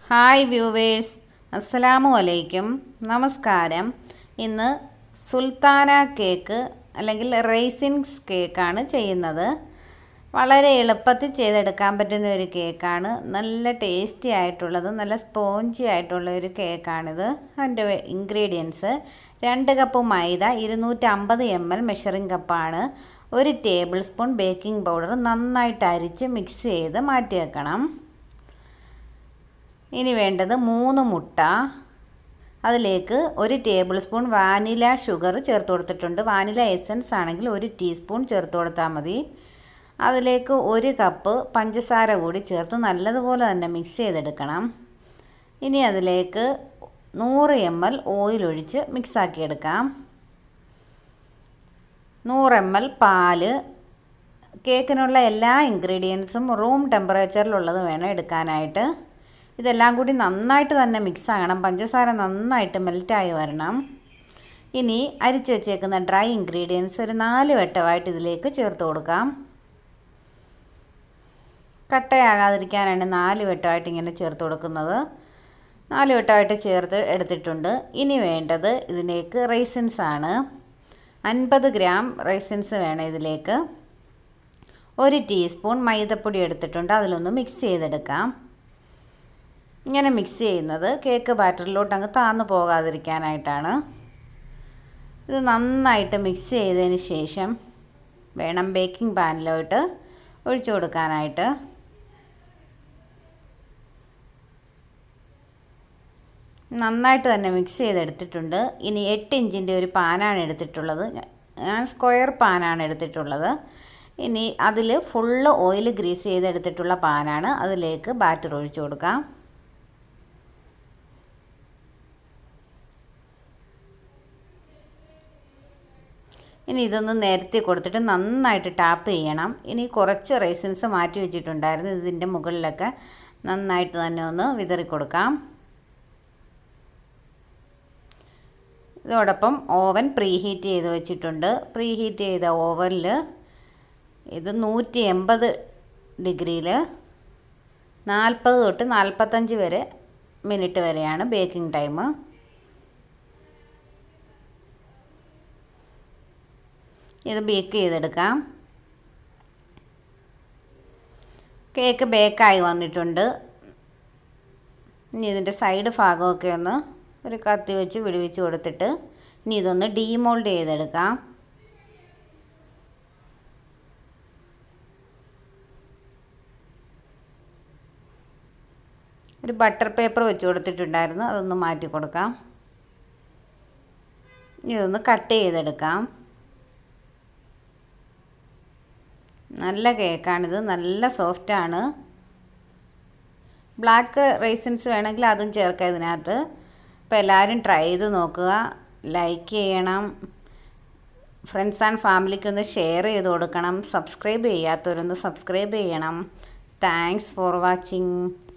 hi viewers അസ്സലാമു അലൈക്കും നമസ്കാരം ഇന്ന് സുൽത്താന കേക്ക് അല്ലെങ്കിൽ റൈസിൻസ് കേക്കാണ് ചെയ്യുന്നത് വളരെ എളുപ്പത്തിൽ ചെയ്തെടുക്കാൻ പറ്റുന്ന ഒരു കേക്കാണ് നല്ല ടേസ്റ്റി ആയിട്ടുള്ളത് നല്ല സ്പോഞ്ചി ആയിട്ടുള്ള ഒരു കേക്കാണിത് അതിൻ്റെ ഇൻഗ്രീഡിയൻസ് രണ്ട് കപ്പ് മൈദ ഇരുന്നൂറ്റമ്പത് എം എൽ മെഷറിംഗ് കപ്പാണ് ഒരു ടേബിൾ സ്പൂൺ ബേക്കിംഗ് പൗഡർ നന്നായിട്ട് അരിച്ച് മിക്സ് ചെയ്ത് മാറ്റി വെക്കണം ഇനി വേണ്ടത് മൂന്ന് മുട്ട അതിലേക്ക് ഒരു ടേബിൾ സ്പൂൺ വാനില ഷുഗർ ചേർത്ത് കൊടുത്തിട്ടുണ്ട് വാനില എസൻസ് ആണെങ്കിൽ ഒരു ടീസ്പൂൺ ചേർത്ത് കൊടുത്താൽ മതി അതിലേക്ക് ഒരു കപ്പ് പഞ്ചസാര കൂടി ചേർത്ത് നല്ലതുപോലെ തന്നെ മിക്സ് ചെയ്തെടുക്കണം ഇനി അതിലേക്ക് നൂറ് എം എൽ ഓയിൽ ഒഴിച്ച് മിക്സാക്കി എടുക്കാം നൂറ് എം എൽ പാല് കേക്കിനുള്ള എല്ലാ ഇൻഗ്രീഡിയൻസും റൂം ടെമ്പറേച്ചറിലുള്ളത് വേണം എടുക്കാനായിട്ട് ഇതെല്ലാം കൂടി നന്നായിട്ട് തന്നെ മിക്സ് ആകണം പഞ്ചസാര നന്നായിട്ട് മെൽറ്റായി വരണം ഇനി അരിച്ച് വെച്ചേക്കുന്ന ഡ്രൈ ഇൻഗ്രീഡിയൻസ് ഒരു നാല് വട്ടമായിട്ട് ഇതിലേക്ക് ചേർത്ത് കൊടുക്കാം കട്ടയാകാതിരിക്കാനാണ് നാല് വട്ടമായിട്ട് ഇങ്ങനെ ചേർത്ത് കൊടുക്കുന്നത് നാല് വട്ടമായിട്ട് ചേർത്ത് എടുത്തിട്ടുണ്ട് ഇനി വേണ്ടത് ഇതിലേക്ക് റൈസിൻസ് ആണ് അൻപത് ഗ്രാം റൈസിൻസ് വേണം ഇതിലേക്ക് ഒരു ടീസ്പൂൺ മൈദപ്പൊടി എടുത്തിട്ടുണ്ട് അതിലൊന്ന് മിക്സ് ചെയ്തെടുക്കാം ഇങ്ങനെ മിക്സ് ചെയ്യുന്നത് കേക്ക് ബാറ്ററിലോട്ട് അങ്ങ് താന്നു പോകാതിരിക്കാനായിട്ടാണ് ഇത് നന്നായിട്ട് മിക്സ് ചെയ്തതിന് ശേഷം വേണം ബേക്കിംഗ് പാനിലോട്ട് ഒഴിച്ചു കൊടുക്കാനായിട്ട് നന്നായിട്ട് തന്നെ മിക്സ് ചെയ്തെടുത്തിട്ടുണ്ട് ഇനി എട്ട് ഇഞ്ചിൻ്റെ ഒരു പാനാണ് എടുത്തിട്ടുള്ളത് ഞാൻ സ്ക്വയർ പാനാണ് എടുത്തിട്ടുള്ളത് ഇനി അതിൽ ഫുള്ള് ഓയിൽ ഗ്രീസ് ചെയ്തെടുത്തിട്ടുള്ള പാനാണ് അതിലേക്ക് ബാറ്റർ ഒഴിച്ചു കൊടുക്കാം ഇനി ഇതൊന്ന് നിരത്തി കൊടുത്തിട്ട് നന്നായിട്ട് ടാപ്പ് ചെയ്യണം ഇനി കുറച്ച് റൈസിൻസ് മാറ്റി വെച്ചിട്ടുണ്ടായിരുന്നു ഇതിൻ്റെ മുകളിലൊക്കെ നന്നായിട്ട് തന്നെ ഒന്ന് വിതറി കൊടുക്കാം ഇതോടൊപ്പം ഓവൻ പ്രീ ഹീറ്റ് ചെയ്ത് വെച്ചിട്ടുണ്ട് പ്രീ ഹീറ്റ് ചെയ്ത ഓവനിൽ ഇത് നൂറ്റി എൺപത് ഡിഗ്രിയിൽ നാൽപ്പത് തൊട്ട് നാൽപ്പത്തഞ്ച് വരെ മിനിറ്റ് വരെയാണ് ബേക്കിംഗ് ടൈം ഇത് ബേക്ക് ചെയ്തെടുക്കാം കേക്ക് ബേക്കായി വന്നിട്ടുണ്ട് ഇനി ഇതിൻ്റെ സൈഡ് ഭാഗമൊക്കെ ഒന്ന് ഒരു കത്തി വെച്ച് വിടുവിച്ച് കൊടുത്തിട്ട് ഇനി ഇതൊന്ന് ഡീമോൾഡ് ചെയ്തെടുക്കാം ഒരു ബട്ടർ പേപ്പർ വെച്ച് കൊടുത്തിട്ടുണ്ടായിരുന്നു അതൊന്ന് മാറ്റി കൊടുക്കാം ഇതൊന്ന് കട്ട് ചെയ്തെടുക്കാം നല്ല കേക്കാണിത് നല്ല സോഫ്റ്റാണ് ബ്ലാക്ക് റൈസിൻസ് വേണമെങ്കിൽ അതും ചേർക്കാം ഇതിനകത്ത് അപ്പോൾ എല്ലാവരും ട്രൈ ചെയ്ത് നോക്കുക ലൈക്ക് ചെയ്യണം ഫ്രണ്ട്സ് ആൻഡ് ഫാമിലിക്കൊന്ന് ഷെയർ ചെയ്ത് കൊടുക്കണം സബ്സ്ക്രൈബ് ചെയ്യാത്തവരൊന്ന് സബ്സ്ക്രൈബ് ചെയ്യണം താങ്ക്സ് ഫോർ വാച്ചിങ്